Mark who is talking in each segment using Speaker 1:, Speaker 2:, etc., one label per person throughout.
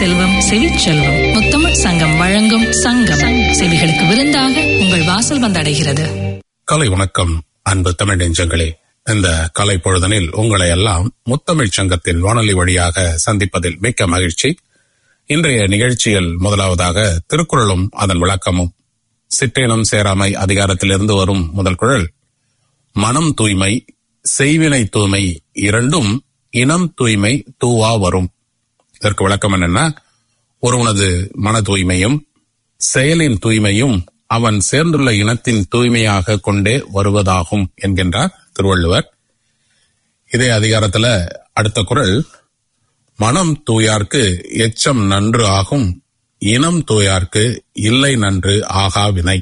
Speaker 1: செல்வம் செவிச்செல்வம் முத்தமிழ் சங்கம் வழங்கும் சங்கம் செவிகளுக்கு விருந்தாக உங்கள் வாசல் வந்தடைகிறது
Speaker 2: கலை வணக்கம் அன்பு தமிழ் நெஞ்சங்களே இந்த கலை பொழுதனில் உங்களை எல்லாம் முத்தமிழ் சங்கத்தின் வானொலி வழியாக சந்திப்பதில் மிக்க மகிழ்ச்சி இன்றைய நிகழ்ச்சியில் முதலாவதாக திருக்குறளும் அதன் விளக்கமும் சிற்றேனம் சேராமை அதிகாரத்திலிருந்து வரும் முதல் குரல் மனம் தூய்மை செய்வினை தூய்மை இரண்டும் இனம் தூய்மை தூவா வரும் இதற்கு விளக்கம் என்னன்னா ஒருவனது மன தூய்மையும் செயலின் தூய்மையும் அவன் சேர்ந்துள்ள இனத்தின் தூய்மையாக கொண்டே வருவதாகும் என்கின்றார் திருவள்ளுவர் இதே அதிகாரத்துல அடுத்த குரல் மனம் தூயார்க்கு எச்சம் நன்று ஆகும் இனம் தூயார்க்கு இல்லை நன்று ஆகா வினை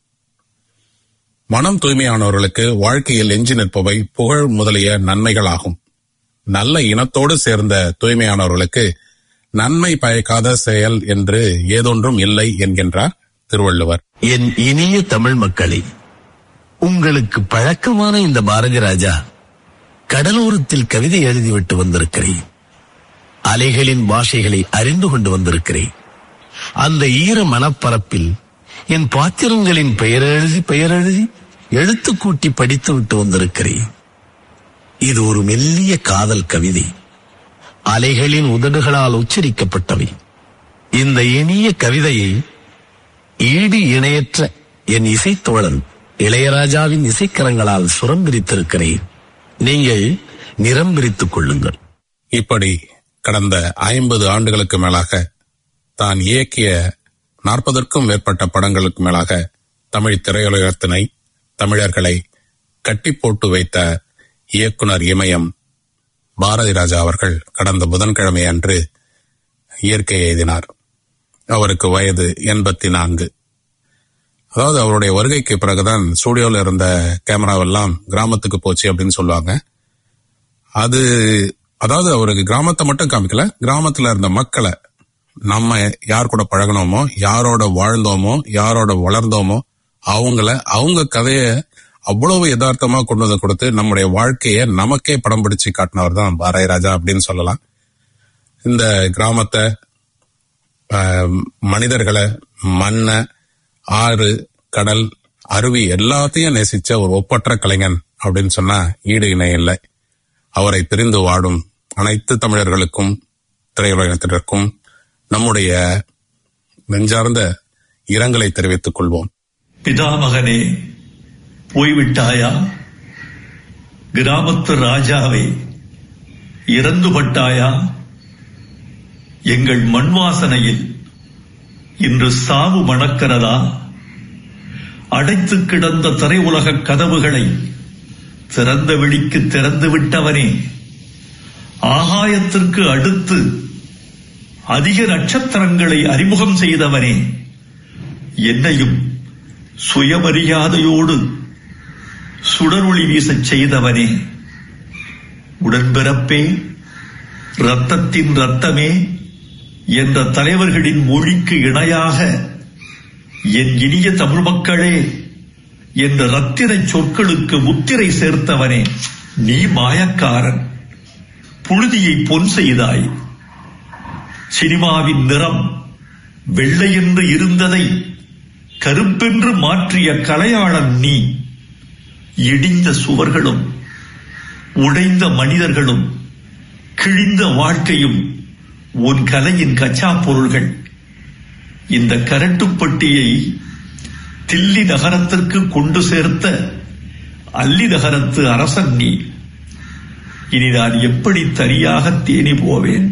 Speaker 2: மனம் தூய்மையானவர்களுக்கு வாழ்க்கையில் எஞ்சி நிற்பவை புகழ் முதலிய நன்மைகளாகும் நல்ல இனத்தோடு சேர்ந்த தூய்மையானவர்களுக்கு நன்மை பயக்காத செயல் என்று ஏதொன்றும் இல்லை என்கின்றார் திருவள்ளுவர்
Speaker 3: என் இனிய தமிழ் மக்களே உங்களுக்கு பழக்கமான இந்த பாரதி ராஜா கடலோரத்தில் கவிதை எழுதிவிட்டு வந்திருக்கிறேன் அலைகளின் பாஷைகளை அறிந்து கொண்டு வந்திருக்கிறேன் அந்த ஈர மனப்பரப்பில் என் பாத்திரங்களின் பெயர் எழுதி பெயர் எழுதி எழுத்து கூட்டி படித்து விட்டு வந்திருக்கிறேன் இது ஒரு மெல்லிய காதல் கவிதை அலைகளின் உதடுகளால் உச்சரிக்கப்பட்டவை இந்த இனிய கவிதையை ஈடு இணையற்ற என் இசைத்தோழன் இளையராஜாவின் இசைக்கரங்களால் சுரம் பிரித்திருக்கிறேன் நீங்கள் நிறம் பிரித்துக் கொள்ளுங்கள்
Speaker 2: இப்படி கடந்த ஐம்பது ஆண்டுகளுக்கு மேலாக தான் இயக்கிய நாற்பதற்கும் மேற்பட்ட படங்களுக்கு மேலாக தமிழ் திரையுலகத்தினை தமிழர்களை கட்டி போட்டு வைத்த இயக்குனர் இமயம் பாரதி ராஜா அவர்கள் கடந்த புதன்கிழமை அன்று இயற்கை எழுதினார் அவருக்கு வயது எண்பத்தி நான்கு அதாவது அவருடைய வருகைக்கு பிறகுதான் ஸ்டூடியோல இருந்த கேமராவெல்லாம் கிராமத்துக்கு போச்சு அப்படின்னு சொல்லுவாங்க அது அதாவது அவருக்கு கிராமத்தை மட்டும் காமிக்கல கிராமத்துல இருந்த மக்களை நம்ம யார் கூட பழகினோமோ யாரோட வாழ்ந்தோமோ யாரோட வளர்ந்தோமோ அவங்கள அவங்க கதைய அவ்வளவு யதார்த்தமா கொண்டு வந்து கொடுத்து நம்முடைய வாழ்க்கைய நமக்கே படம் பிடிச்சு காட்டினவர் தான் பாரதி ராஜா அப்படின்னு சொல்லலாம் இந்த கிராமத்தை ஆஹ், மனிதர்களை மண்ணை ஆறு கடல் அருவி எல்லாத்தையும் நேசிச்ச ஒரு ஒப்பற்ற கலைஞன் அப்படின்னு சொன்னா ஈடு இணை இல்லை அவரை பிரிந்து வாடும் அனைத்து தமிழர்களுக்கும் திரையுலகத்தினருக்கும் நம்முடைய நெஞ்சார்ந்த இரங்கலை தெரிவித்துக் கொள்வோம்
Speaker 4: பிதாமகனே போய்விட்டாயா கிராமத்து ராஜாவே இறந்துபட்டாயா எங்கள் மண் வாசனையில் இன்று சாவு மணக்கிறதா அடைத்து கிடந்த திரையுலக கதவுகளை திறந்த வெளிக்கு திறந்து விட்டவனே ஆகாயத்திற்கு அடுத்து அதிக நட்சத்திரங்களை அறிமுகம் செய்தவனே என்னையும் சுயமரியாதையோடு சுடரொளி வீசச் செய்தவனே உடன்பிறப்பே ரத்தத்தின் ரத்தமே என்ற தலைவர்களின் மொழிக்கு இணையாக என் இனிய தமிழ் மக்களே என்ற ரத்தின சொற்களுக்கு முத்திரை சேர்த்தவனே நீ மாயக்காரன் புழுதியை பொன் செய்தாய் சினிமாவின் நிறம் வெள்ளை என்று இருந்ததை கருப்பென்று மாற்றிய கலையாளன் நீ இடிந்த சுவர்களும் உடைந்த மனிதர்களும் கிழிந்த வாழ்க்கையும் உன் கலையின் கச்சா பொருள்கள் இந்த கரட்டுப்பட்டியை தில்லி நகரத்திற்கு கொண்டு சேர்த்த அல்லி நகரத்து அரசன் நீ இனி நான் எப்படி தனியாக தேனி போவேன்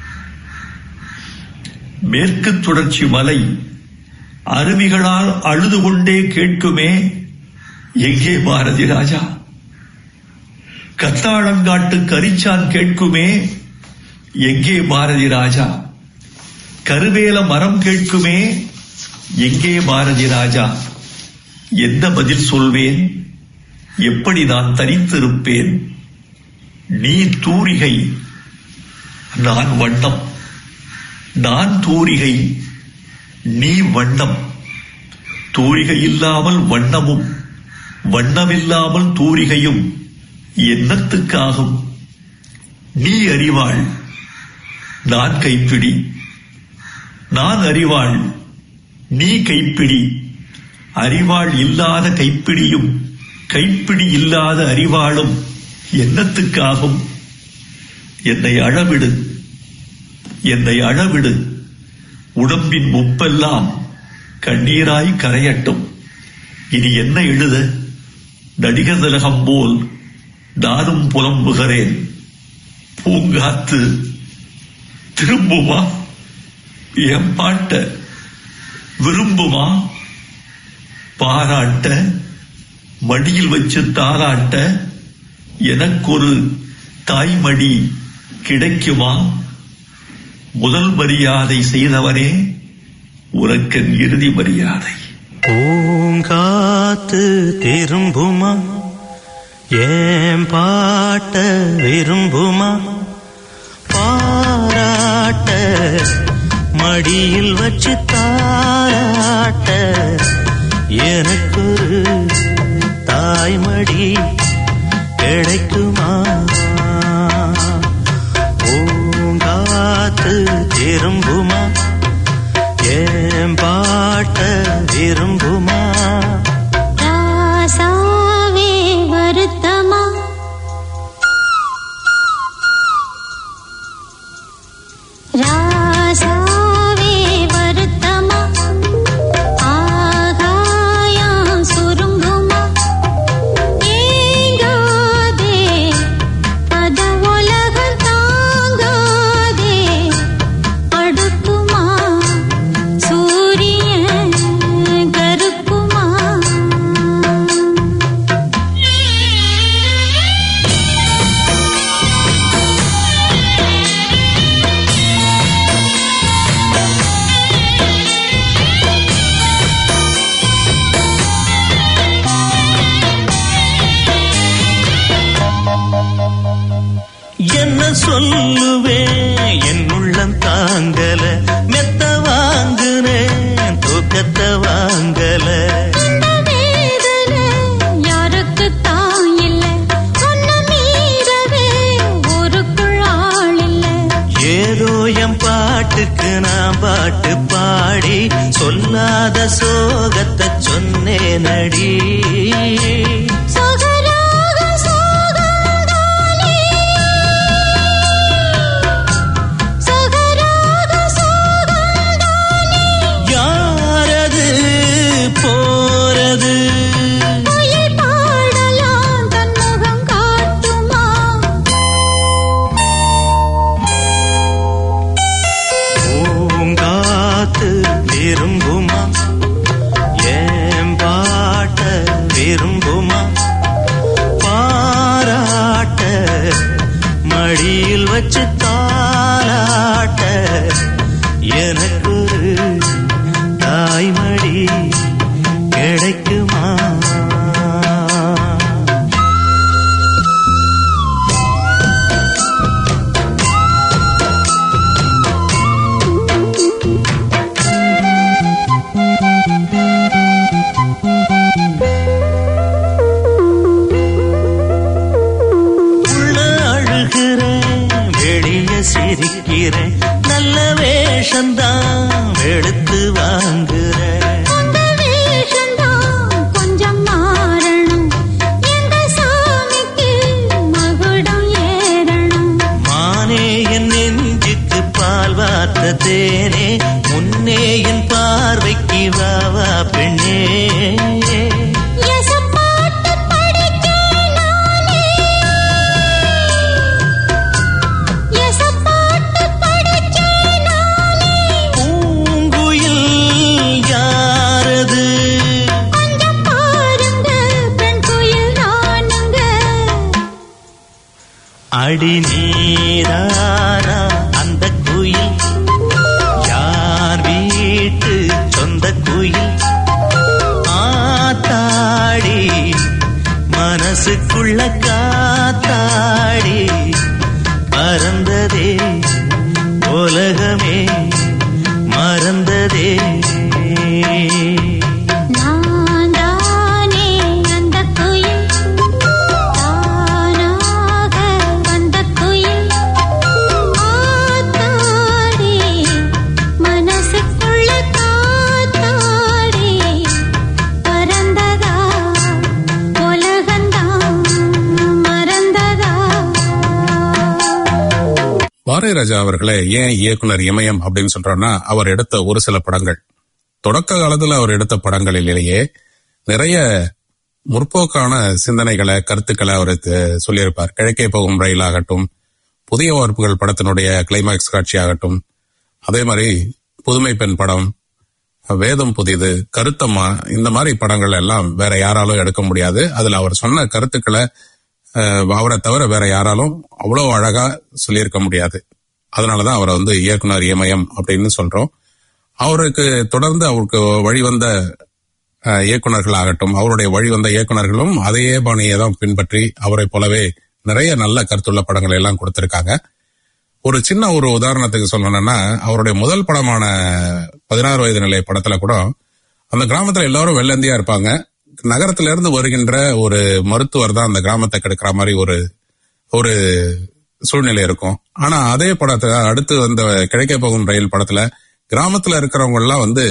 Speaker 4: மேற்கு தொடர்ச்சி மலை அருவிகளால் அழுது கொண்டே கேட்குமே எங்கே பாரதி ராஜா கத்தாழங்காட்டு கரிச்சான் கேட்குமே எங்கே பாரதி ராஜா கருவேல மரம் கேட்குமே எங்கே பாரதி ராஜா என்ன பதில் சொல்வேன் எப்படி நான் தனித்திருப்பேன் நீ தூரிகை நான் வண்ணம் நான் தூரிகை நீ வண்ணம் தூரிகை இல்லாமல் வண்ணமும் வண்ணமில்லாமல் தூரிகையும் என்னத்துக்காகும் நீ அறிவாள் நான் கைப்பிடி நான் அறிவாள் நீ கைப்பிடி அறிவாள் இல்லாத கைப்பிடியும் கைப்பிடி இல்லாத அறிவாளும் என்னத்துக்காகும் என்னை அழவிடு என்னை அழவிடு உடம்பின் முப்பெல்லாம் கண்ணீராய் கரையட்டும் இனி என்ன எழுத நடிகர் திலகம் போல் நானும் புலம்புகிறேன் பூங்காத்து திரும்புமா என் பாட்ட விரும்புமா பாராட்ட மடியில் வச்சு தாராட்ட எனக்கொரு தாய்மடி கிடைக்குமா முதல் மரியாதை செய்தவனே உனக்கன் இறுதி மரியாதை
Speaker 5: பூங்காத்து திரும்புமா ஏன் பாட்ட விரும்புமா பாராட்ட மடியில் வச்சு தாராட்ட எனக்கொரு தாய்மடி கிடைக்குமா பூங்காத்து திரும்புமா ஏன் பாட்ட விரும்புமா
Speaker 6: ராசாவே வருத்தமா ராசாவே வருத்தமா ஆகாயம் சுருங்குமா ஏங்காதே அத உலகம் தாங்காதே அடுக்குமா சூரியன் கருக்குமா
Speaker 5: என்ன சொல்லுவேன் என் உள்ளம் தாங்கல மெத்த வாங்குனேன் தூக்கத்தை வாங்கல
Speaker 6: வேதனை யாருக்குத்தான் இல்ல சொன்ன மீறவே ஊருக்குள் ஆள் இல்ல
Speaker 5: ஏதோ என் பாட்டுக்கு நான் பாட்டு பாடி சொல்லாத சோகத்தை சொன்னேன் அடி
Speaker 6: சொகராக சோகந்தானே சொகராக சோகந்தானே
Speaker 5: யாரது போறது
Speaker 6: குயில் பாடலாம் தன் முகம் காட்டுமா
Speaker 5: பூங்காத்து விரும்புமா ஏன் பாட்ட விரும்புமா பாராட்ட மடியில் வச்சு தாளாட்ட எனக்கு ஒரு தாய்மடி கிடைக்குமா உள்ள அழுகிறேன் வெளிய சிரிக்கிறேன் நல்ல வேஷந்தான் எடுத்து வாங்குறேன்
Speaker 6: அந்த வேஷம்தான் கொஞ்சம் மாறணும் எந்த சாமிக்கு மகுடம் ஏறணும்
Speaker 5: மானே என் நெஞ்சுக்கு பால் வார்த்த தேனே முன்னே என் பார்வைக்கு வா வா பெண்ணே
Speaker 6: எசப்பாட்டு படிக்க நானே எசப்பாட்டு படிக்க நானே
Speaker 5: பூங்குயில் யாரது
Speaker 6: கொஞ்சம் பாருங்க பெண் குயில் நானுங்க
Speaker 5: அடி நீரானா அந்த குயில் யார் வீட்டு சொந்த குயில் ஆத்தாடி மனசுக்குள்ள காத்தாடி பறந்ததே உலகமே மறந்ததே
Speaker 6: நான் தானே அந்த குயில் தானாக வந்த குயில் ஆத்தாடி மனசுக்குள்ள
Speaker 2: பாரதி ராஜா அவர்களை ஏன் இயக்குனர் இமயம் அப்படின்னு சொல்றோம்னா அவர் எடுத்த ஒரு சில படங்கள் தொடக்க காலத்துல அவர் எடுத்த படங்களிலேயே நிறைய முற்போக்கான சிந்தனைகளை கருத்துக்களை அவர் த- சொல்லியிருப்பார் கிழக்கே போகும் ரயில் ஆகட்டும் புதிய வார்ப்புகள் படத்தினுடைய கிளைமாக்ஸ் காட்சி ஆகட்டும் அதே மாதிரி புதுமை பெண் படம் வேதம் புதிது கருத்தம்மா இந்த மாதிரி படங்கள் எல்லாம் வேற யாராலும் எடுக்க முடியாது அதுல அவர் சொன்ன கருத்துக்களை அஹ், அவரை தவிர வேற யாராலும் அவ்வளவு அழகா சொல்லியிருக்க முடியாது அதனாலதான் அவரை வந்து இயக்குனர் இமயம் அப்படின்னு சொல்றோம் அவருக்கு தொடர்ந்து அவருக்கு வழிவந்த அஹ், இயக்குனர்கள் ஆகட்டும் அவருடைய வழிவந்த இயக்குனர்களும் அதையே பாணியை தான் பின்பற்றி அவரை போலவே நிறைய நல்ல கருத்துள்ள படங்களை எல்லாம் கொடுத்திருக்காங்க ஒரு சின்ன ஒரு உதாரணத்துக்கு சொல்லணும்னா அவருடைய முதல் படமான பதினாறு வயது நிலை படத்துல கூட அந்த கிராமத்துல எல்லாரும் வெள்ளந்தியா இருப்பாங்க நகரத்துல இருந்து வருகின்ற ஒரு மருத்துவர் தான் அந்த கிராமத்தை கெடுக்கிற மாதிரி ஒரு ஒரு சூழ்நிலை இருக்கும் ஆனா அதே படத்துல அடுத்து வந்த கிழக்கே போகும் ரயில் படத்துல கிராமத்துல இருக்கிறவங்க எல்லாம் வந்து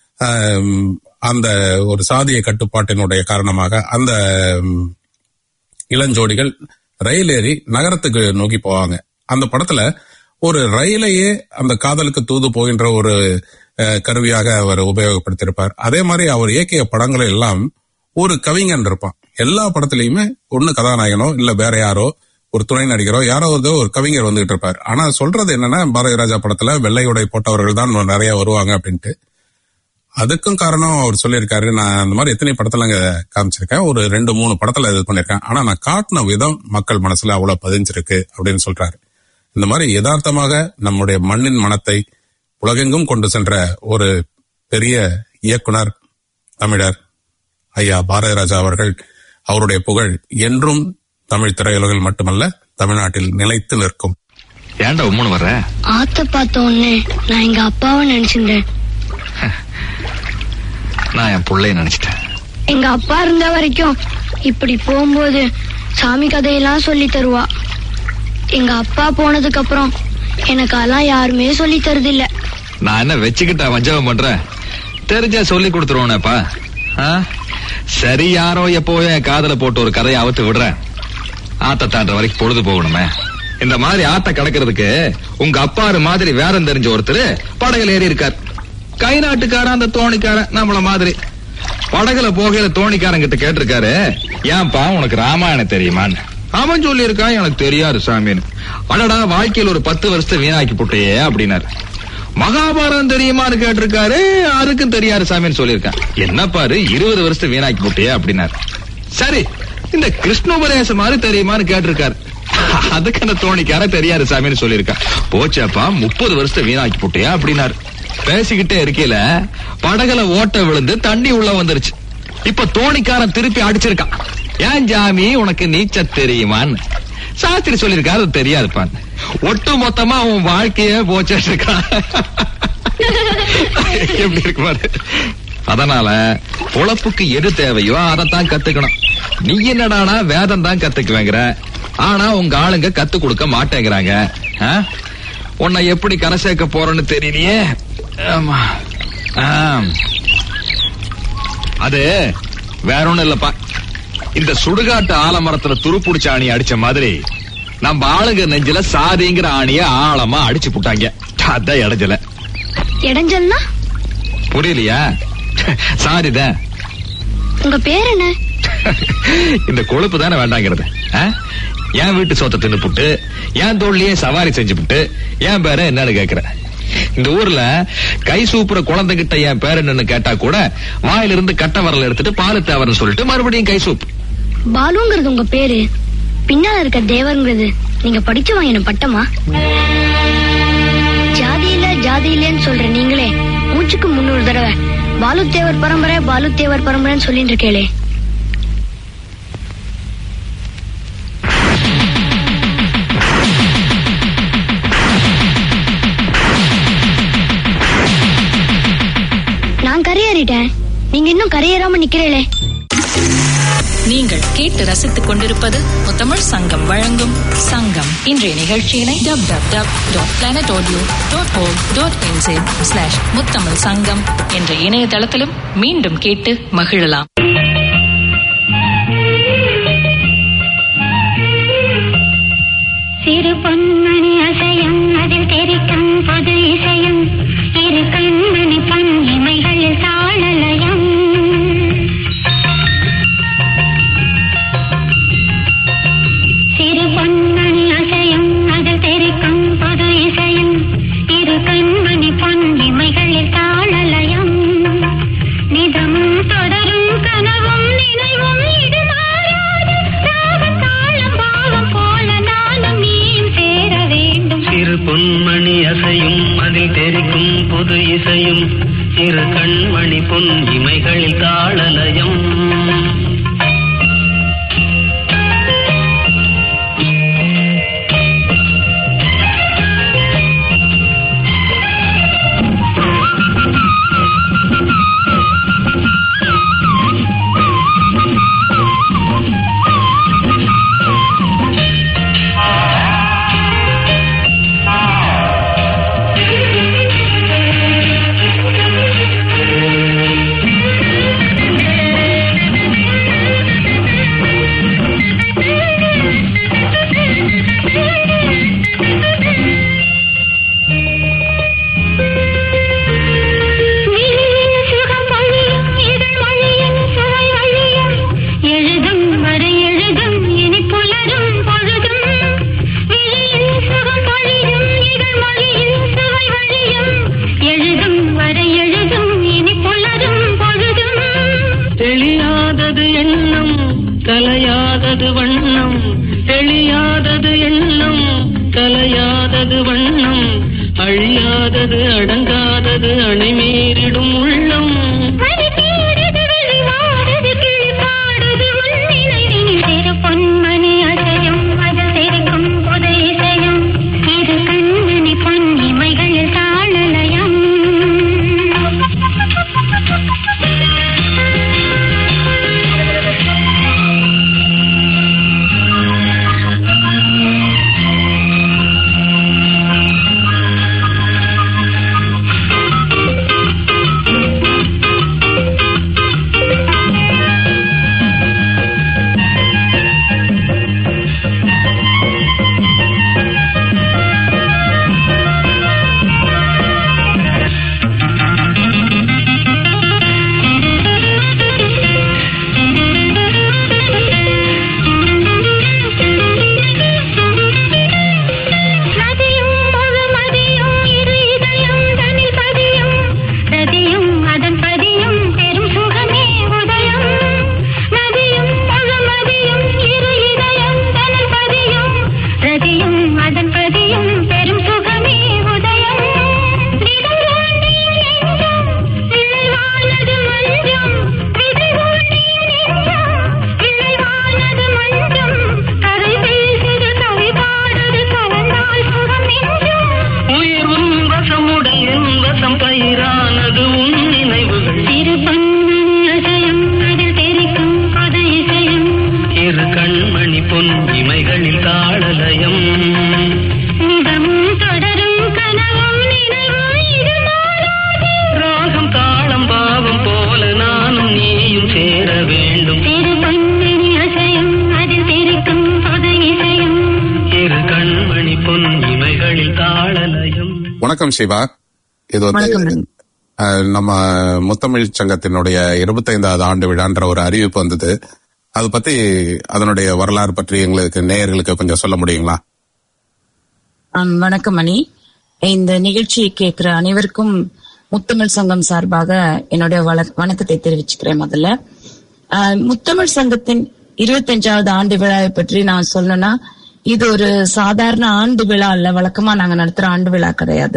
Speaker 2: ஆம், அந்த ஒரு சாதிய கட்டுப்பாட்டினுடைய காரணமாக அந்த ம், இளஞ்சோடிகள் ரயில் ஏறி நகரத்துக்கு நோக்கி போவாங்க அந்த படத்துல ஒரு ரயிலையே அந்த காதலுக்கு தூது போகின்ற ஒரு அஹ், கருவியாக அவர் உபயோகப்படுத்தியிருப்பார் அதே மாதிரி அவர் இயக்கிய படங்கள் எல்லாம் ஒரு கவிஞன் இருப்பான் எல்லா படத்துலயுமே ஒண்ணு கதாநாயகனோ இல்ல வேற யாரோ ஒரு துணை நடிகரோ யாரோ ஒரு ஒரு கவிஞர் வந்துகிட்டு இருப்பார் ஆனா சொல்றது என்னன்னா பாரதி ராஜா படத்துல வெள்ளை உடை போட்டவர்கள் தான் நிறைய வருவாங்க அப்படின்ட்டு அதுக்கும் காரணம் அவர் சொல்லியிருக்காரு நான் அந்த மாதிரி எத்தனை படத்துல அங்க காமிச்சிருக்கேன் ஒரு ரெண்டு மூணு படத்துல இது பண்ணிருக்கேன் ஆனா நான் காட்டின விதம் மக்கள் மனசுல அவ்வளவு பதிஞ்சிருக்கு அப்படின்னு சொல்றாரு இந்த மாதிரி யதார்த்தமாக நம்முடைய மண்ணின் மனத்தை உலகெங்கும் கொண்டு சென்ற ஒரு பெரிய இயக்குனர் தமிழர் ஐயா பாரதி ராஜா அவர்கள் அவருடைய புகழ் என்றும் தமிழ் திரையுலகில் மட்டுமல்ல தமிழ்நாட்டில் நிலைத்து நிற்கும்
Speaker 7: ஏன்டா உம்முன்னு வர்ற
Speaker 8: ஆத்த பார்த்த உடனே நான் எங்க அப்பாவை நினைச்சிருந்தேன்
Speaker 7: நான் என் புள்ளைய நினைச்சிட்டேன்
Speaker 8: எங்க அப்பா இருந்த வரைக்கும் இப்படி போகும்போது சாமி கதையெல்லாம் சொல்லி தருவா எங்க அப்பா போனதுக்கு அப்புறம் எனக்கு அதெல்லாம் யாருமே சொல்லி தருதில்ல
Speaker 7: நான் என்ன வச்சுக்கிட்டா வஞ்சகம் பண்றேன் தெரிஞ்சா சொல்லி கொடுத்துருவோனேப்பா ஆ? சரி யாரோ எப்போ என் காதல போட்டு ஒரு கதையை அவுத்து விடுறேன் ஆத்த தாண்டுற வரைக்கும் பொழுது போகணுமே இந்த மாதிரி ஆத்த கடக்கிறதுக்கு உங்க அப்பாரு மாதிரி வேதம் தெரிஞ்ச ஒருத்தர் படகுல ஏறி இருக்கார் கை நாட்டுக்காரன் அந்த தோணிக்காரன் நம்மள மாதிரி படகுல போகையில தோணிக்காரன் கிட்ட கேட்டிருக்காரு ஏன்பா உனக்கு ராமாயணம் தெரியுமான்னு அவன் சொல்லி இருக்கான் எனக்கு தெரியாது சாமின்னு அடடா வாழ்க்கையில் ஒரு பத்து வருஷத்தை வீணாக்கி போட்டையே அப்படின்னாரு மகாபாரதம் தெரியுமான்னு கேட்டிருக்காரு அதுக்கும் தெரியாது சாமின்னு சொல்லியிருக்கான் என்ன பாரு இருபது வருஷத்தை வீணாக்கி போட்டியே அப்படின்னாரு சரி இந்த கிருஷ்ணோபதேசம் மாதிரி தெரியுமான்னு கேட்டிருக்காரு அதுக்கு அந்த தோணிக்கார தெரியாது சாமின்னு சொல்லியிருக்கான் போச்சாப்பா முப்பது வருஷத்தை வீணாக்கி போட்டியா அப்படின்னாரு பேசிக்கிட்டே இருக்கையில படகுல ஓட்ட விழுந்து தண்ணி உள்ள வந்துருச்சு இப்ப தோணிக்காரன் திருப்பி அடிச்சிருக்கான் ஏன் ஜாமி உனக்கு நீச்சல் தெரியுமான்னு சாஸ்திரி சொல்லியிருக்காரு அது தெரியாதுப்பான் ஒட்டு மொத்தமா அவன் வாழ்க்கையே போச்சுட்டு இருக்கான் எப்படி இருக்கு பாரு அதனால பொழப்புக்கு எது தேவையோ அதைத்தான் கத்துக்கணும் நீ என்னடானா வேதம் தான் கத்துக்குவேங்கிற ஆனா உங்க ஆளுங்க கத்து கொடுக்க மாட்டேங்கிறாங்க ஆ? உன்னை எப்படி கரை சேர்க்க போறேன்னு தெரியலையே ஆமா ஆம். அது வேற ஒண்ணும் இல்லப்பா இந்த சுடுகாட்டு ஆலமரத்துல துருப்புடிச்ச ஆணி அடிச்ச மாதிரி நம்ம ஆளுங்க நெஞ்சில சாதிங்கிற ஆணிய ஆழமா அடிச்சு புட்டாங்க அதான் இடைஞ்சல
Speaker 8: இடைஞ்சல்னா
Speaker 7: புரியலையா சாரிதான்
Speaker 8: உங்க பேர் என்ன
Speaker 7: இந்த கொழுப்பு தானே வேண்டாங்கிறது ஆ? என் வீட்டு சோத்தை தின்னுப்புட்டு என் தோல்லையே சவாரி செஞ்சுப்புட்டு என் பேர என்னன்னு கேக்குற இந்த ஊர்ல கை சூப்புற குழந்தைகிட்ட என் பேர் என்னன்னு கேட்டா கூட வாயிலிருந்து கட்ட வரல எடுத்துட்டு பாலு தேவர்னு சொல்லிட்டு மறுபடியும் கை சூப்
Speaker 8: பாலுங்கிறது உங்க பேரு பின்னால இருக்க தேவருங்கிறது நீங்க படிச்சு வாங்கின பட்டமா ஜாதி இல்ல ஜாதி இல்லன்னு சொல்ற நீங்களே மூச்சுக்கு முன்னூறு தடவை பாலு தேவர் பரம்பரை பாலு தேவர் பரம்பரைன்னு சொல்லிட்டு இருக்கேளே நான் கரையேறிட்டேன் நீங்க இன்னும் கரையேறாம நிக்கிறீங்களே
Speaker 1: நீங்கள் கேட்டு ரசித்துக் கொண்டிருப்பது முத்தமிழ் சங்கம் வழங்கும் சங்கம் இன்றைய நிகழ்ச்சியினை dub dub dub dot planet audio dot O dot NZ slash Muthamizh Sangam என்ற இணையதளத்திலும் மீண்டும் கேட்டு மகிழலாம்
Speaker 6: சிறு பொன்மணி அசையும்
Speaker 9: தெளியாதது எண்ணம் கலையாதது வண்ணம் அழியாதது அடங்காதது அணைமீறிடும் உள்ளம்
Speaker 6: மணி தேடுது விழி வாடுது கிளி பாடுது உன் நினைவினில் திரு பொன்மணி அசையும் அது சிரிக்கும் புது இசையும் இது கண்மணி பொன் இமைகளில் தாழலயம் நதியும் முழு மதியும் இரு இதயம் தனில் பதியும் நதியும் அதன் பதியும் பெரும் சுகமே உதயம் நதியும் முழு மதியும் இரு இதயம் தனில் பதியும் நதியும் அதன் பதியும் பெரும் சுகமே உதயம் விதை ஊன்றிய நெஞ்சம் விளைவானது மஞ்சம் விதை ஊன்றிய நெஞ்சம் விளைவானது மஞ்சம் கரை பேசுது கவி பாடுது கலந்தால் சுகம் நெஞ்சம்
Speaker 9: உயிர் உன் வசமுடன் என் வசம் பயிரானது உன் நினைவுகள்
Speaker 6: திரு பொன்மணி அசையும் அதில் தெரிக்கும் புது இசையும்
Speaker 9: இரு கண்மணி பொன் இமைகளில் தாளலயம்
Speaker 6: நிதமும் தொடரும் கனவும் நினைவும் இது மாறாது
Speaker 9: ராகம் தாளம் பாவம் போல நானும் நீயும் சேர வேண்டும்
Speaker 6: திரு பொன்மணி அசையும் அதில் தெரிக்கும் புது இசையும்
Speaker 9: இரு கண்மணி பொன் இமைகளில் தாளலயம்
Speaker 2: வணக்கம் சிவா இது
Speaker 10: வணக்கம்
Speaker 2: வந்து
Speaker 10: நன்றி.
Speaker 2: அஹ், நம்ம முத்தமிழ் சங்கத்தினுடைய இருபத்தைந்தாவது ஆண்டு விழான்ற ஒரு அறிவிப்பு வந்தது அது பத்தி அதனுடைய வரலாறு பற்றி எங்களுக்கு நேயர்களுக்கு கொஞ்சம் சொல்ல முடியுங்களா
Speaker 10: ஆம், வணக்கம் மணி இந்த நிகழ்ச்சியை கேட்கிற அனைவருக்கும் முத்தமிழ் சங்கம் சார்பாக என்னுடைய வள- வணக்கத்தை தெரிவிச்சுக்கிறேன் முதல்ல ஆஹ், முத்தமிழ் சங்கத்தின் இருபத்தஞ்சாவது ஆண்டு விழாவை பற்றி நான் சொல்லணும்னா இது ஒரு சாதாரண ஆண்டு விழா இல்ல வழக்கமா நாங்க நடத்துற ஆண்டு விழா கிடையாது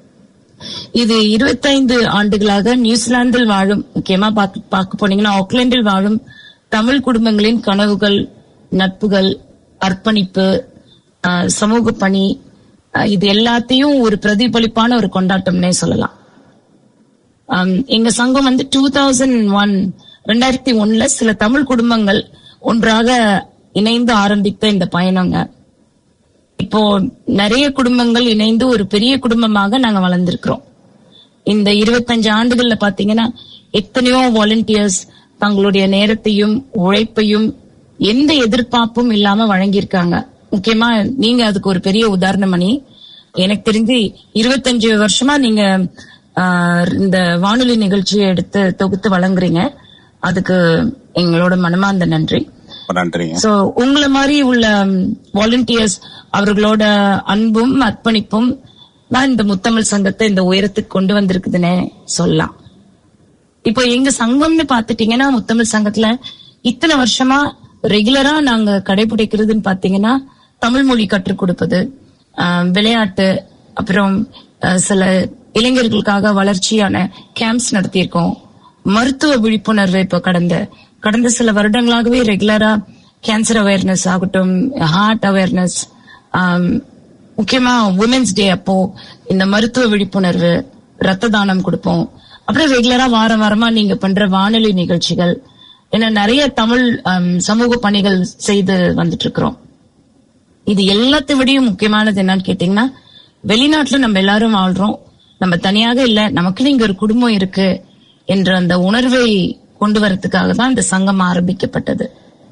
Speaker 10: இது இருபத்தைந்து ஆண்டுகளாக நியூசிலாந்தில் வாழும் முக்கியமா பார்க்க பார்க்க போனீங்கன்னா ஆக்லாந்தில் வாழும் தமிழ் குடும்பங்களின் கனவுகள் நட்புகள் அர்ப்பணிப்பு ஆஹ், சமூக பணி ஆஹ், இது எல்லாத்தையும் ஒரு பிரதிபலிப்பான ஒரு கொண்டாட்டம்னே சொல்லலாம் ஆம், எங்க சங்கம் வந்து டூ தௌசண்ட் ஒன் ரெண்டாயிரத்தி ஒன்னுல சில தமிழ் குடும்பங்கள் ஒன்றாக இணைந்து ஆரம்பித்த இந்த பயணங்க இப்போ நிறைய குடும்பங்கள் இணைந்து ஒரு பெரிய குடும்பமாக நாங்க வளர்ந்திருக்கிறோம் இந்த இருபத்தஞ்சு ஆண்டுகள்ல பாத்தீங்கன்னா எத்தனையோ வாலண்டியர்ஸ் தங்களுடைய நேரத்தையும் உழைப்பையும் எந்த எதிர்பார்ப்பும் இல்லாம வழங்கியிருக்காங்க முக்கியமா நீங்க அதுக்கு ஒரு பெரிய உதாரணம் மணி எனக்கு தெரிஞ்சு இருபத்தஞ்சு வருஷமா நீங்க ஆஹ், இந்த வானொலி நிகழ்ச்சியை எடுத்து தொகுத்து வழங்குறீங்க அதுக்கு எங்களோட மனமார்ந்த நன்றி
Speaker 2: ரொம்ப நன்றிங்க
Speaker 10: சோ உங்களை மாதிரி உள்ள வாலண்டியர்ஸ் அவர்களோட அன்பும் அர்ப்பணிப்பும் தான் இந்த முத்தமிழ் சங்கத்தை இந்த உயரத்துக்கு கொண்டு வந்திருக்குதுன்னே சொல்லலாம் இப்போ எங்க சங்கம்னு பாத்துட்டீங்கன்னா முத்தமிழ் சங்கத்துல இத்தனை வருஷமா ரெகுலரா நாங்க கடைபிடிக்கிறதுன்னு பாத்தீங்கன்னா தமிழ் மொழி கற்றுக் கொடுப்பது ஆஹ், விளையாட்டு அப்புறம் ஆஹ், சில இளைஞர்களுக்காக வளர்ச்சியான கேம்ப்ஸ் நடத்தியிருக்கோம் மருத்துவ விழிப்புணர்வு இப்ப கடந்த கடந்த சில வருடங்களாகவே ரெகுலரா கேன்சர் அவேர்னஸ் ஆகட்டும் ஹார்ட் அவேர்னஸ் முக்கியமா உமன்ஸ் டே அப்போ இந்த மருத்துவ விழிப்புணர்வு ரத்த தானம் கொடுப்போம் அப்புறம் ரெகுலரா வாரம் வாரமா நீங்க பண்ற வானொலி நிகழ்ச்சிகள் ஏன்னா நிறைய தமிழ் ஆம், சமூக பணிகள் செய்து வந்துட்டு இருக்கிறோம் இது எல்லாத்தை விடையும் முக்கியமானது என்னன்னு கேட்டீங்கன்னா வெளிநாட்டுல நம்ம எல்லாரும் வாழ்றோம் நம்ம தனியாக இல்ல நமக்குன்னு இங்க ஒரு குடும்பம் இருக்கு என்ற அந்த உணர்வை கொண்டு வரதுக்காக தான் இந்த சங்கம் ஆரம்பிக்கப்பட்டது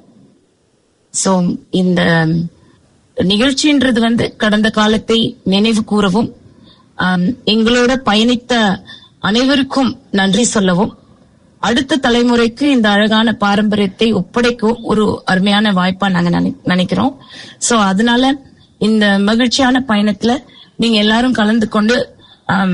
Speaker 10: சோ இந்த நிகழ்ச்சின்றது வந்து கடந்த காலத்தை நினைவு கூறவும் ஆம், எங்களோட பயணித்த அனைவருக்கும் நன்றி சொல்லவும் அடுத்த தலைமுறைக்கு இந்த அழகான பாரம்பரியத்தை ஒப்படைக்கவும் ஒரு அருமையான வாய்ப்பா நாங்க நினை- நினைக்கிறோம் சோ அதனால இந்த மகிழ்ச்சியான பயணத்துல நீங்க எல்லாரும் கலந்து கொண்டு ஆம்,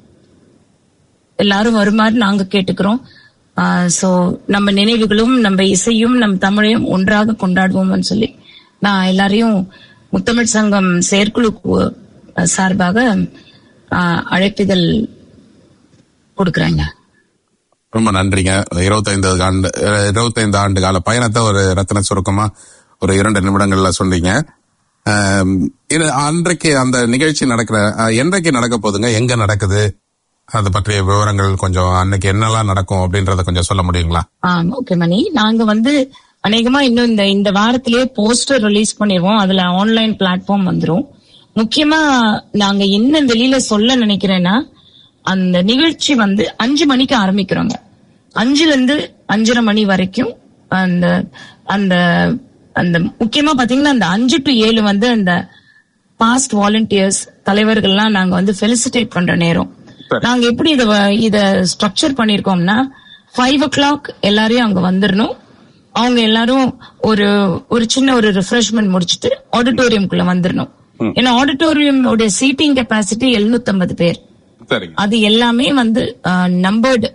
Speaker 10: எல்லாரும் வருமாறு நாங்க கேட்டுக்கிறோம் சோ நம்ம நினைவுகளும் நம்ம இசையும் நம் தமிழையும் ஒன்றாக கொண்டாடுவோம்னு சொல்லி நான் எல்லாரையும் முத்தமிழ் சங்கம் செயற்குழு கு- சார்பாக ஆஹ், அழைப்பிதழ் கொடுக்கறேங்க
Speaker 2: ரொம்ப நன்றிங்க இருபத்தைந்து ஆண்டு இருபத்தைந்து ஆண்டு கால பயணத்தை ஒரு ரத்தின சுருக்கமா ஒரு இரண்டு நிமிடங்கள்ல சொன்னீங்க ஆம், இது அன்றைக்கு அந்த நிகழ்ச்சி நடக்கிற அஹ், என்றைக்கு நடக்க போகுதுங்க எங்க நடக்குது அது பற்றிய விவரங்கள் கொஞ்சம் அன்னைக்கு என்னெல்லாம் நடக்கும் அப்படின்றத கொஞ்சம் சொல்ல முடியுங்களா
Speaker 10: ஆம் ஓகே மணி நாங்க வந்து அநேகமா இன்னும் இந்த இந்த வாரத்திலேயே போஸ்டர் ரிலீஸ் பண்ணிடுவோம் அதுல ஆன்லைன் பிளாட்ஃபார்ம் வந்துரும் முக்கியமா நாங்க என்ன வெளியில சொல்ல நினைக்கிறேன்னா அந்த நிகழ்ச்சி வந்து அஞ்சு மணிக்கு ஆரம்பிக்கிறோங்க அஞ்சுல இருந்து அஞ்சரை மணி வரைக்கும் அந்த அந்த அந்த முக்கியமா பாத்தீங்கன்னா அந்த அஞ்சு டு ஏழு வந்து அந்த பாஸ்ட் வாலண்டியர்ஸ் தலைவர்கள்லாம் நாங்க வந்து ஃபெலிசிட்டேட் பண்ற நேரம் நாங்க எப்படி இத வ- இத ஸ்ட்ரக்சர் பண்ணிருக்கோம்னா ஃபைவ் ஓ கிளாக் எல்லாரையும் அங்க வந்துடணும் அவங்க எல்லாரும் ஒரு ஒரு சின்ன ஒரு ரிஃப்ரெஷ்மெண்ட் முடிச்சிட்டு ஆடிட்டோரியம்குள்ள வந்துடணும் ஏன்னா ஆடிட்டோரியம் உடைய சீட்டிங் கெப்பாசிட்டி 750 பேர்
Speaker 2: சரிங்க
Speaker 10: அது எல்லாமே வந்து நம்பர்டு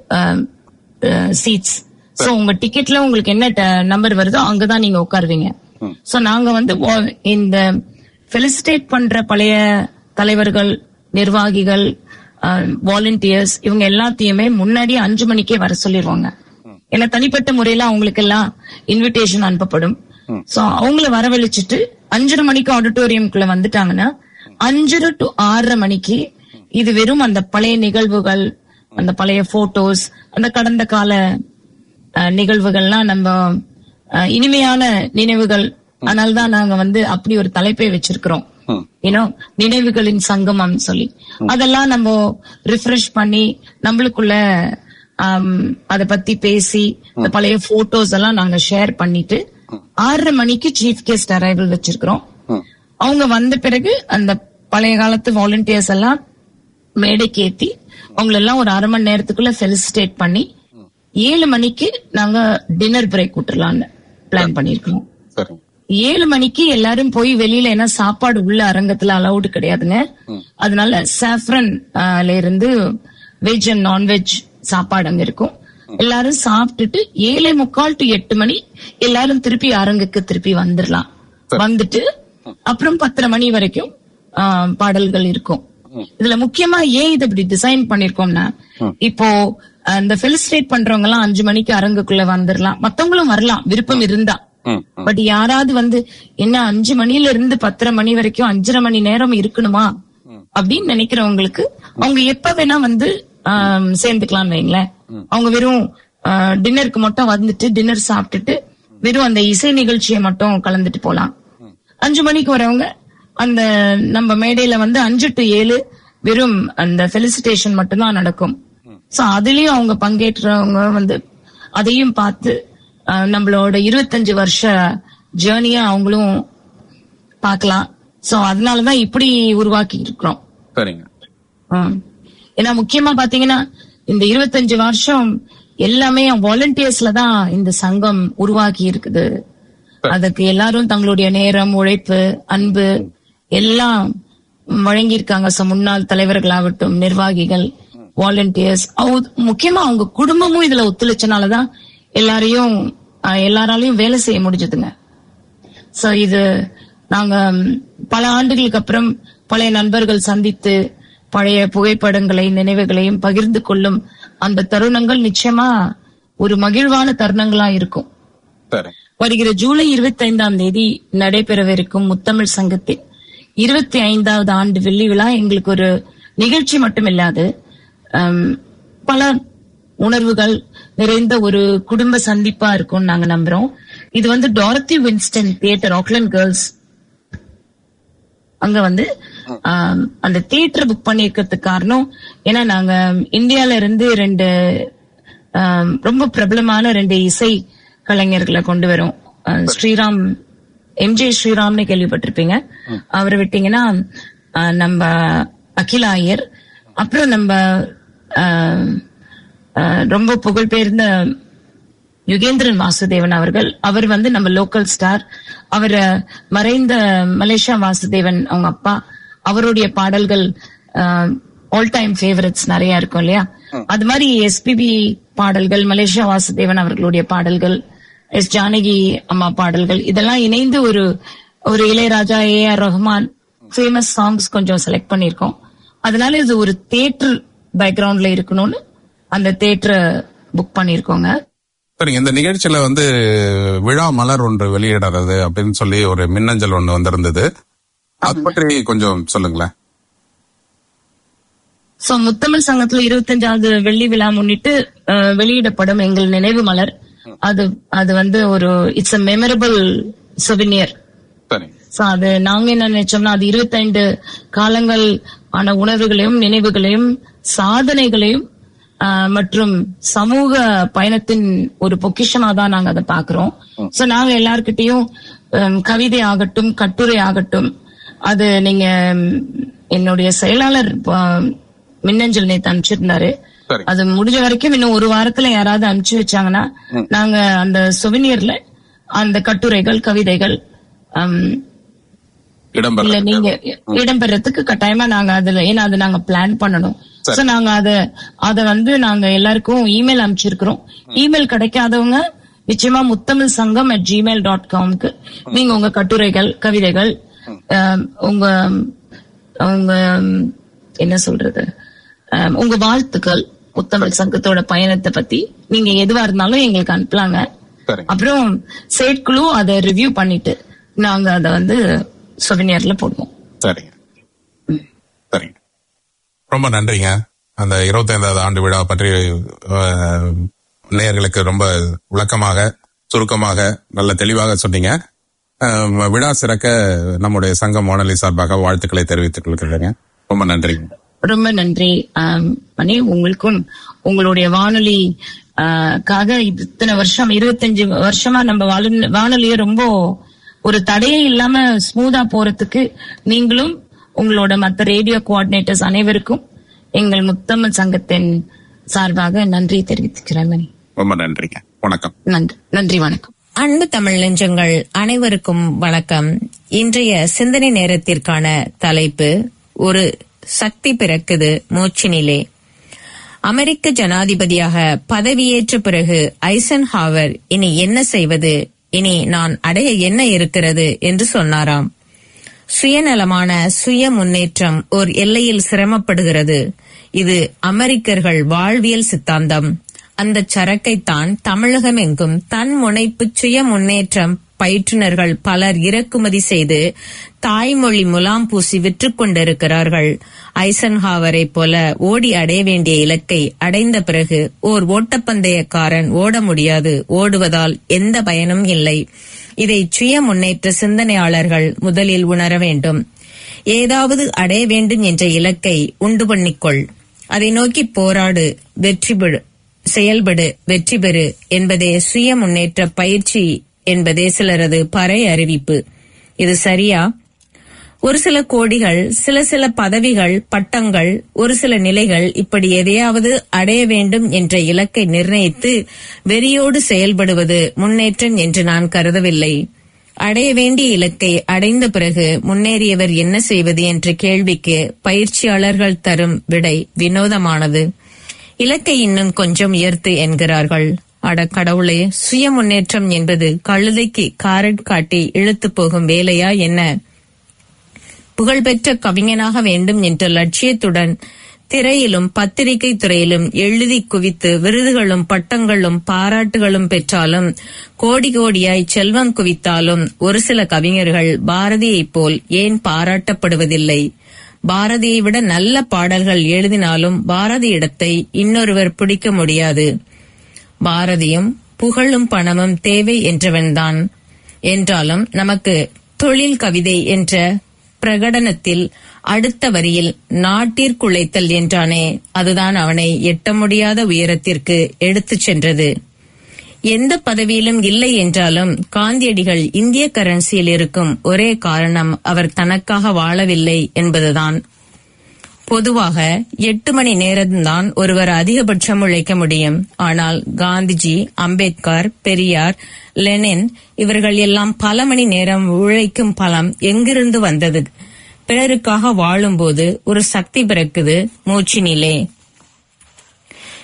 Speaker 10: சீட்ஸ் சோ உங்க டிக்கெட்ல உங்களுக்கு என்ன நம்பர் வருதோ அங்கதான் நீங்க உட்காருவீங்க சோ நாங்க வந்து வா- இந்த ஃபெலிசிட்டேட் பண்ற பழைய தலைவர்கள் நிர்வாகிகள் வாலண்டியர்ஸ் இவங்க எல்லாத்தையுமே முன்னாடியே அஞ்சு மணிக்கே வர சொல்லிடுவாங்க ஏன்னா தனிப்பட்ட முறையில அவங்களுக்கு எல்லாம் இன்விடேஷன் அனுப்பப்படும் சோ அவங்கள வரவழைச்சிட்டு அஞ்சரை மணிக்கு ஆடிட்டோரியம்குள்ள வந்துட்டாங்கன்னா அஞ்சரை டு ஆறரை மணிக்கு இது வெறும் அந்த பழைய நிகழ்வுகள் அந்த பழைய போட்டோஸ் அந்த கடந்த கால அஹ், நிகழ்வுகள்லாம் நம்ம அஹ், இனிமையான நினைவுகள் அதனால்தான் நாங்க வந்து அப்படி ஒரு தலைப்பை வச்சிருக்கிறோம் ஏன்னோ நினைவுகளின் சங்கமம் சொல்லி அதெல்லாம் நம்ம ரிஃப்ரெஷ் பண்ணி நம்மளுக்குள்ள அத பத்தி பேசி இந்த பழைய போட்டோஸ் எல்லாம் நாங்க ஷேர் பண்ணிட்டு ஆறரை மணிக்கு சீஃப் கெஸ்ட் அரைவல் வச்சிருக்கிறோம் அவங்க வந்த பிறகு அந்த பழைய காலத்து வாலண்டியர்ஸ் எல்லாம் மேடைக்கு ஏத்தி அவங்கள எல்லாம் ஒரு அரை மணி நேரத்துக்குள்ள ஃபெலிசிட்டேட் பண்ணி ஏழு மணிக்கு நாங்க டின்னர் பிரேக் விட்டுறலாம்னு பிளான் பண்ணிருக்கோம்
Speaker 2: சரிங்க
Speaker 10: ஏழு மணிக்கு எல்லாரும் போய் வெளியில ஏன்னா சாப்பாடு உள்ள அரங்கத்துல அலௌடு கிடையாதுங்க அதனால சாஃப்ரன் இருந்து வெஜ் அண்ட் நான்வெஜ் சாப்பாடு அங்க இருக்கும் எல்லாரும் சாப்பிட்டுட்டு ஏழே முக்கால் டு எட்டு மணி எல்லாரும் திருப்பி அரங்குக்கு திருப்பி வந்துடலாம் வந்துட்டு அப்புறம் பத்தரை மணி வரைக்கும் ஆ, பாடல்கள் இருக்கும் இதுல முக்கியமா ஏன் இதை இப்படி டிசைன் பண்ணிருக்கோம்னா இப்போ அந்த ஃபெலிசிட்டேட் பண்றவங்க எல்லாம் அஞ்சு மணிக்கு அரங்குக்குள்ள வந்துடலாம் மத்தவங்களும் வரலாம் விருப்பம் இருந்தா பட் யாராவது வந்து என்ன அஞ்சு மணில இருந்து பத்தரை மணி வரைக்கும் அஞ்சரை மணி நேரம் இருக்கணுமா அப்படின்னு நினைக்கிறவங்களுக்கு அவங்க எப்ப வேணா வந்து ஆம், சேர்ந்துக்கலாம்னு வைங்களேன் அவங்க வெறும் டின்னருக்கு மட்டும் வந்துட்டு டின்னர் சாப்பிட்டுட்டு வெறும் அந்த இசை நிகழ்ச்சியை மட்டும் கலந்துட்டு போலாம் அஞ்சு மணிக்கு வரவங்க அந்த நம்ம மேடையில வந்து அஞ்சு டு ஏழு வெறும் அந்த ஃபெலிசிட்டேஷன் மட்டும்தான் நடக்கும் சோ அதுலயும் அவங்க பங்கேற்றவங்க வந்து அதையும் பார்த்து அஹ், நம்மளோட இருபத்தஞ்சு வருஷ ஜேர்னிய அவங்களும் பார்க்கலாம் சோ அதனாலதான் இப்படி உருவாக்கி இருக்கிறோம்
Speaker 2: சரிங்க
Speaker 10: ஆம். ஏன்னா முக்கியமா பாத்தீங்கன்னா இந்த இருபத்தஞ்சு வருஷம் எல்லாமே வாலண்டியர்ஸ்ல தான் இந்த சங்கம் உருவாக்கி இருக்குது அதுக்கு எல்லாரும் தங்களுடைய நேரம் உழைப்பு அன்பு எல்லாம் வழங்கியிருக்காங்க So, முன்னாள் தலைவர்களாகட்டும் நிர்வாகிகள் வாலண்டியர்ஸ் முக்கியமா அவங்க குடும்பமும் இதுல ஒத்துழைச்சனாலதான் எல்லாரையும் அஹ், எல்லாராலையும் வேலை செய்ய முடிஞ்சதுங்க சோ இது நாங்க ம், பல ஆண்டுகளுக்கு அப்புறம் பழைய நண்பர்கள் சந்தித்து பழைய புகைப்படங்களை நினைவுகளையும் பகிர்ந்து கொள்ளும் அந்த தருணங்கள் நிச்சயமா ஒரு மகிழ்வான தருணங்களா இருக்கும்
Speaker 2: சரி
Speaker 10: வருகிற ஜூலை இருபத்தி ஐந்தாம் தேதி நடைபெறவிருக்கும் முத்தமிழ் சங்கத்தின் இருபத்தி ஐந்தாவது ஆண்டு வெள்ளி விழா எங்களுக்கு ஒரு நிகழ்ச்சி மட்டும் இல்லாது ஹம், பல உணர்வுகள் நிறைந்த ஒரு குடும்ப சந்திப்பா இருக்கும்னு நாங்க நம்புறோம் இது வந்து Dorothy Winston theatre Auckland girls அங்க வந்து ஆம், அந்த தியேட்டர் புக் பண்ணிருக்கிறதுக்கு காரணம் ஏன்னா நாங்க இந்தியால இருந்து ரெண்டு ஆம், ரொம்ப பிரபலமான ரெண்டு இசை கலைஞர்களை கொண்டு வரோம் அஹ், ஸ்ரீராம் எம்ஜே ஸ்ரீராம்னு கேள்விப்பட்டிருப்பீங்க அவரை விட்டீங்கன்னா அஹ், நம்ம அகிலா ஐயர் அப்புறம் நம்ம அஹ், அஹ், ரொம்ப புகழ்பெயர்ந்த யுகேந்திரன் வாசுதேவன் அவர்கள் அவர் வந்து நம்ம லோக்கல் ஸ்டார் அவர் மறைந்த மலேசியா வாசுதேவன் அவங்க அப்பா அவருடைய பாடல்கள் ஆல் டைம் ஃபேவரட்ஸ் நிறைய இருக்கும் இல்லையா அது மாதிரி எஸ்பிபி பாடல்கள் மலேசியா வாசுதேவன் அவர்களுடைய பாடல்கள் எஸ் ஜானகி அம்மா பாடல்கள் இதெல்லாம் இணைந்து ஒரு ஒரு Ilaiyaraaja A R Rahman famous songs கொஞ்சம் செலக்ட் பண்ணிருக்கோம் அதனால இது ஒரு தேட்டர் பேக்ரவுண்ட்ல இருக்கணும்னு அந்த தேட்டரை புக் பண்ணிருக்கோங்க
Speaker 2: சரிங்க இந்த நிகழ்ச்சியில வந்து விழா மலர் ஒன்று வெளியிடுறது அப்படின்னு சொல்லி ஒரு மின்னஞ்சல் ஒன்று வந்திருந்தது அது பற்றி கொஞ்சம் சொல்லுங்களேன்
Speaker 10: சோ முத்தமிழ் சங்கத்துல இருபத்தஞ்சாவது வெள்ளி விழா முன்னிட்டு அஹ், வெளியிடப்படும் எங்கள் நினைவு மலர் அது அது வந்து ஒரு இட்ஸ் அ மெமரபிள் சொவினியர்
Speaker 2: சரி
Speaker 10: சோ அது நாங்க என்ன நினைச்சோம்னா அது இருபத்தைந்து காலங்கள் ஆன உணர்வுகளையும் நினைவுகளையும் சாதனைகளையும் ஆஹ், மற்றும் சமூக பயணத்தின் ஒரு பொக்கிஷமா தான் நாங்க அதை பாக்குறோம் சோ நாங்க எல்லார்கிட்டயும் ஹம், கவிதை ஆகட்டும் கட்டுரை ஆகட்டும் அது நீங்க ம், என்னுடைய செயலாளர் ஆஹ், மின்னஞ்சல் நேத்து அனுப்பிச்சிருந்தாரு
Speaker 2: சரி.
Speaker 10: அது முடிஞ்ச வரைக்கும் இன்னும் ஒரு வாரத்துல யாராவது அனுப்பிச்சு வச்சாங்கன்னா நாங்க அந்த சொவினியர்ல அந்த கட்டுரைகள் கவிதைகள் ஹம், இல்ல
Speaker 2: இடம்பெற
Speaker 10: நீங்க இடம்பெறதுக்கு கட்டாயமா நாங்க அதுல ஏன்னா அது நாங்க பிளான் பண்ணணும்
Speaker 2: சரி.
Speaker 10: சோ நாங்க அத அத வந்து நாங்க எல்லாருக்கும் இமெயில் அனுப்பிச்சிருக்கிறோம் இமெயில் கிடைக்காதவங்க நிச்சயமா முத்தமிழ் சங்கம் அட் ஜிமெயில் டாட் காம்க்கு நீங்க உங்க கட்டுரைகள் கவிதைகள் ஆம், உங்க உங்க ம், என்ன சொல்றது ஆம், உங்க வாழ்த்துக்கள் முத்தமிழ் சங்கத்தோட பயணத்தை பத்தி நீங்க எதுவா இருந்தாலும் எங்களுக்கு அனுப்பலாங்க
Speaker 2: சரி
Speaker 10: அப்புறம் செயற்குழு அதை ரிவ்யூ பண்ணிட்டு நாங்க அத வந்து சொவினியர்ல போடுவோம்
Speaker 2: சரிங்க சரிங்க ரொம்ப நன்றிங்க அந்த இருபத்தைந்தாவது ஆண்டு விழா பற்றி அஹ், நேயர்களுக்கு ரொம்ப விளக்கமாக சுருக்கமாக நல்ல தெளிவாக சொன்னீங்க அஹ், விழா சிறக்க நம்முடைய சங்கம் வானொலி சார்பாக வாழ்த்துக்களை தெரிவித்துக் கொள்கிறேங்க ரொம்ப நன்றிங்க
Speaker 10: ரொம்ப நன்றி ஆம், மணி உங்களுக்கும் உங்களுடைய வானொலி ஆ, காக இத்தனை வருஷம் இருபத்தஞ்சு வருஷமா நம்ம வானொலி- வானொலியை ரொம்ப ஒரு தடையே இல்லாம ஸ்மூதா போறதுக்கு நீங்களும் உங்களோட மத்த ரேடியோ கோஆர்டினேட்டர்ஸ் அனைவருக்கும் எங்கள் முத்தமிழ் சங்கத்தின் சார்பாக நன்றி தெரிவித்துக்கிறேன் மணி
Speaker 2: ரொம்ப நன்றிங்க வணக்கம்
Speaker 10: நன்றி நன்றி வணக்கம்
Speaker 11: அன்பு தமிழ் நெஞ்சங்கள் அனைவருக்கும் வணக்கம் இன்றைய சிந்தனை நேரத்திற்கான தலைப்பு ஒரு சக்தி பிறக்குது மூச்சினிலே அமெரிக்க ஜனாதிபதியாக பதவியேற்ற பிறகு ஐசன்ஹாவர் இனி என்ன செய்வது இனி நான் அடைய என்ன இருக்கிறது என்று சொன்னாராம் சுயநலமான சுய முன்னேற்றம் ஓர் எல்லையில் சிரமப்படுகிறது இது அமெரிக்கர்கள் வாழ்வியல் சித்தாந்தம் அந்த சரக்கைத்தான் தமிழகம் எங்கும் தன் முனைப்பு சுய முன்னேற்றம் பயிற்றுனர்கள் பலர் இறக்குமதி செய்து தாய்மொழி முலாம் பூசி விற்றுக் கொண்டிருக்கிறார்கள் ஐசன்ஹாவரை போல ஓடி அடைய வேண்டிய இலக்கை அடைந்த பிறகு ஓர் ஓட்டப்பந்தயக்காரன் ஓட முடியாது ஓடுவதால் எந்த பயனும் இல்லை இதை சுய முன்னேற்ற சிந்தனையாளர்கள் முதலில் உணர வேண்டும் ஏதாவது அடைய வேண்டும் என்ற இலக்கை உண்டு பண்ணிக்கொள் அதை நோக்கி போராடு வெற்றி பெறு செயல்படு வெற்றி பெறு என்பதே சுய முன்னேற்ற பயிற்சி என்பதே சிலரது பறை அறிவிப்பு இது சரியா ஒரு சில கோடிகள் சில சில பதவிகள் பட்டங்கள் ஒரு சில நிலைகள் இப்படி எதையாவது அடைய வேண்டும் என்ற இலக்கை நிர்ணயித்து வெறியோடு செயல்படுவது முன்னேற்றம் என்று நான் கருதவில்லை அடைய வேண்டிய இலக்கை அடைந்த பிறகு முன்னேறியவர் என்ன செய்வது என்ற கேள்விக்கு பயிற்சியாளர்கள் தரும் விடை வினோதமானது இலக்கை இன்னும் கொஞ்சம் உயர்த்து என்கிறார்கள் அட கடவுளே சுய முன்னேற்றம் என்பது கழுதைக்கு காரட் காட்டி இழுத்து போகும் வேலையா என்ன புகழ்பெற்ற கவிஞனாக வேண்டும் என்ற லட்சியத்துடன் திரையிலும் பத்திரிகை துறையிலும் எழுதி குவித்து விருதுகளும் பட்டங்களும் பாராட்டுகளும் பெற்றாலும் கோடி கோடியாய் செல்வம் குவித்தாலும் ஒரு சில கவிஞர்கள் பாரதியைப் போல் ஏன் பாராட்டப்படுவதில்லை பாரதியை விட நல்ல பாடல்கள் எழுதினாலும் பாரதி இடத்தை இன்னொருவர் பிடிக்க முடியாது பாரதியும் புகழும் பணமும் தேவை என்றவன்தான் என்றாலும் நமக்கு தொழில் கவிதை என்ற பிரகடனத்தில் அடுத்த வரியில் நாட்டிற்குழைத்தல் என்றானே அதுதான் அவனை எட்ட முடியாத உயரத்திற்கு எடுத்துச் சென்றது எந்த பதவியிலும் இல்லை என்றாலும் காந்தியடிகள் இந்திய கரன்சியில் இருக்கும் ஒரே காரணம் அவர் தனக்காக வாழவில்லை என்பதுதான் பொதுவாக எட்டு மணி நேரம்தான் ஒருவர் அதிகபட்சம் உழைக்க முடியும் ஆனால் காந்திஜி அம்பேத்கர் பெரியார் லெனின் இவர்கள் எல்லாம் பல மணி நேரம் உழைக்கும் பலம் எங்கிருந்து வந்தது பிறருக்காக வாழும்போது ஒரு சக்தி பிறக்குது மூச்சினிலே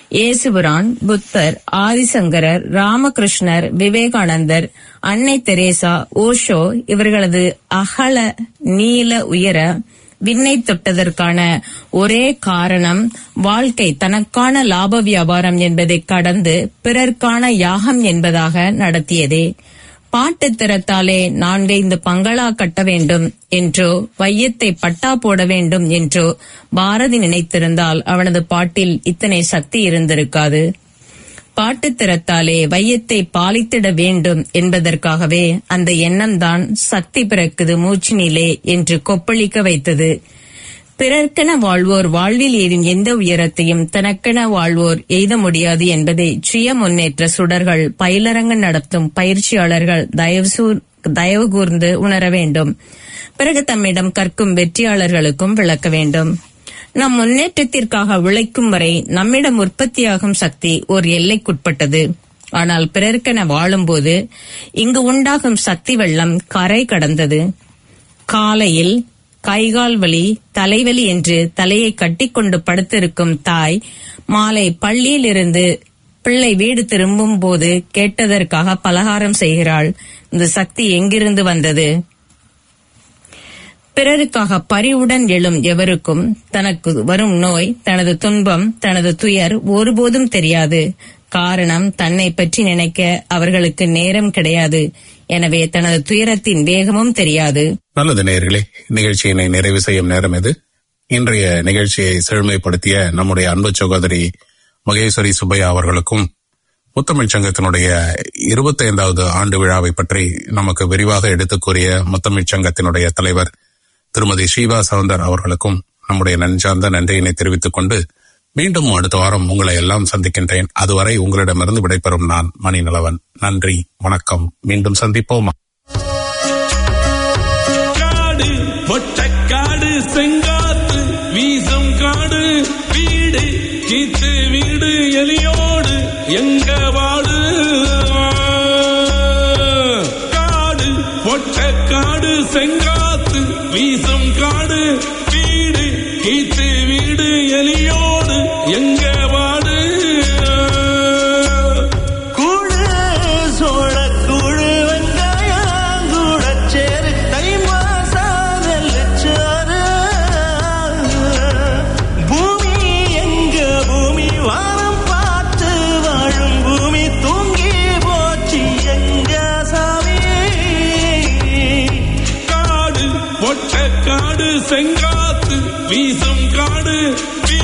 Speaker 11: இயேசுபிரான் புத்தர் ஆதிசங்கரர் ராமகிருஷ்ணர் விவேகானந்தர் அன்னை தெரேசா ஓஷோ இவர்களது அகல நீல உயர விண்ணை தொட்டதற்கான ஒரே காரணம் வாழ்க்கை தனக்கான லாப வியாபாரம் என்பதை கடந்து பிறர்க்கான யாகம் என்பதாக நடத்தியதே பாட்டுத் திறத்தாலே நான்கைந்து பங்களா கட்ட வேண்டும் என்றோ வையத்தை பட்டா போட வேண்டும் என்றோ பாரதி நினைத்திருந்தால் அவனது பாட்டில் இத்தனை சக்தி இருந்திருக்காது பாட்டுத் திறத்தாலே வையத்தை பாலித்திட வேண்டும் என்பதற்காகவே அந்த எண்ணம்தான் சக்தி பிறக்குது மூச்சினிலே என்று கொப்பளிக்க வைத்தது பிறர்க்கென வாழ்வோர் வாழ்வில் ஏதும் எந்த உயரத்தையும் தனக்கென வாழ்வோர் எய்த முடியாது என்பதை சுய முன்னேற்ற சுடர்கள் பயிலரங்கு நடத்தும் பயிற்சியாளர்கள் தயவு சூர்- தயவு கூர்ந்து உணர வேண்டும் பிறகு தம்மிடம் கற்கும் வெற்றியாளர்களுக்கும் விளக்க வேண்டும் நம் முன்னேற்றத்திற்காக உழைக்கும் வரை நம்மிடம் உற்பத்தியாகும் சக்தி ஒரு எல்லைக்குட்பட்டது ஆனால் பிறர்க்கென வாழும்போது இங்கு உண்டாகும் சக்தி வெள்ளம் கரை கடந்தது காலையில் கைகால் வலி தலைவலி என்று தலையை கட்டிக்கொண்டு படுத்திருக்கும் தாய் மாலை பள்ளியிலிருந்து பிள்ளை வீடு திரும்பும் போது கேட்டதற்காக பலகாரம் செய்கிறாள் இந்த சக்தி எங்கிருந்து வந்தது பிறருக்காக பரிவுடன் எழும் எவருக்கும் தனக்கு வரும் நோய் தனது துன்பம் தனது துயர் ஒருபோதும் தெரியாது காரணம் தன்னை பற்றி நினைக்க அவர்களுக்கு நேரம் கிடையாது எனவே தனது துயரத்தின் வேகமும் தெரியாது
Speaker 2: நல்லது நேயர்களே நிகழ்ச்சியினை நிறைவு செய்யும் நேரம் இது இன்றைய நிகழ்ச்சியை செழுமைப்படுத்திய நம்முடைய அன்பு சகோதரி மகேஸ்வரி சுப்பையா அவர்களுக்கும் முத்தமிழ் சங்கத்தினுடைய இருபத்தைந்தாவது ஆண்டு விழாவை பற்றி நமக்கு விரிவாக எடுத்துக் கூறிய முத்தமிழ் சங்கத்தினுடைய தலைவர் திருமதி ஸ்ரீவா சவுந்தர் அவர்களுக்கும் நம்முடைய நன்சார்ந்த நன்றியினை தெரிவித்துக் கொண்டு மீண்டும் அடுத்த வாரம் உங்களை எல்லாம் சந்திக்கின்றேன் அதுவரை உங்களிடமிருந்து விடைபெறும் நான் மணிநலவன் நன்றி வணக்கம் மீண்டும் சந்திப்போமா
Speaker 12: காடு பொட்டக்காடு செங்காத்து வீசும் காடு வீடு கீத்து வீடு எலியோடு எங்க வாடு காடு பொட்டக்காடு செங்காத்து வீசும் காடு வீடு கீத்து வீடு எலியோடு எங்க வாடு
Speaker 5: கூடு சோளக்கூடு வெங்காயங்கூடச்சேரு தை மாசம் நெல்லுச்சோறு பூமி எங்க பூமி வானம் பார்த்து வாழும் பூமி தூங்கி போச்சு எங்க சாமி
Speaker 12: காடு பொட்டக்காடு செங்காத்து வீசும் காடு வீடு